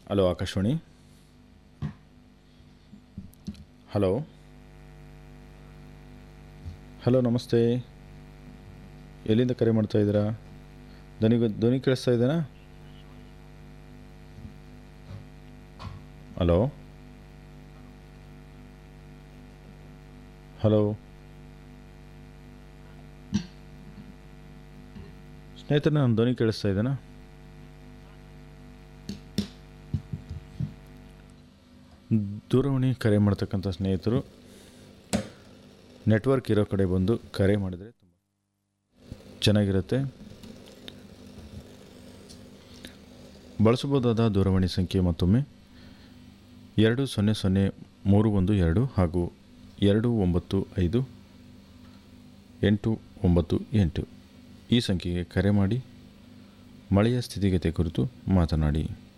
hello Akashvani hello hello ನಮಸ್ತೆ ಎಲ್ಲಿಂದ ಕರೆ ಮಾಡ್ತಾ ಇದ್ದೀರಾ ಧ್ವನಿ ಧ್ವನಿ ಕೇಳಿಸ್ತಾ ಇದ್ದೇನಾ ಹಲೋ ಹಲೋ ಸ್ನೇಹಿತರೆ ನನ್ನ ಧ್ವನಿ ಕೇಳಿಸ್ತಾ ಇದ್ದೇನಾ ದೂರವಾಣಿ ಕರೆ ಮಾಡ್ತಕ್ಕಂಥ ಸ್ನೇಹಿತರು ನೆಟ್ವರ್ಕ್ ಇರೋ ಕಡೆ ಬಂದು ಕರೆ ಮಾಡಿದರೆ ತುಂಬ ಚೆನ್ನಾಗಿರುತ್ತೆ ಬಳಸಬಹುದಾದ ದೂರವಾಣಿ ಸಂಖ್ಯೆ ಮತ್ತೊಮ್ಮೆ ಎರಡು ಸೊನ್ನೆ ಸೊನ್ನೆ ಮೂರು ಒಂದು ಎರಡು ಹಾಗೂ ಎರಡು ಒಂಬತ್ತು ಐದು ಎಂಟು ಒಂಬತ್ತು ಎಂಟು ಈ ಸಂಖ್ಯೆಗೆ ಕರೆ ಮಾಡಿ ಮಳೆಯ ಸ್ಥಿತಿಗತಿ ಕುರಿತು ಮಾತನಾಡಿ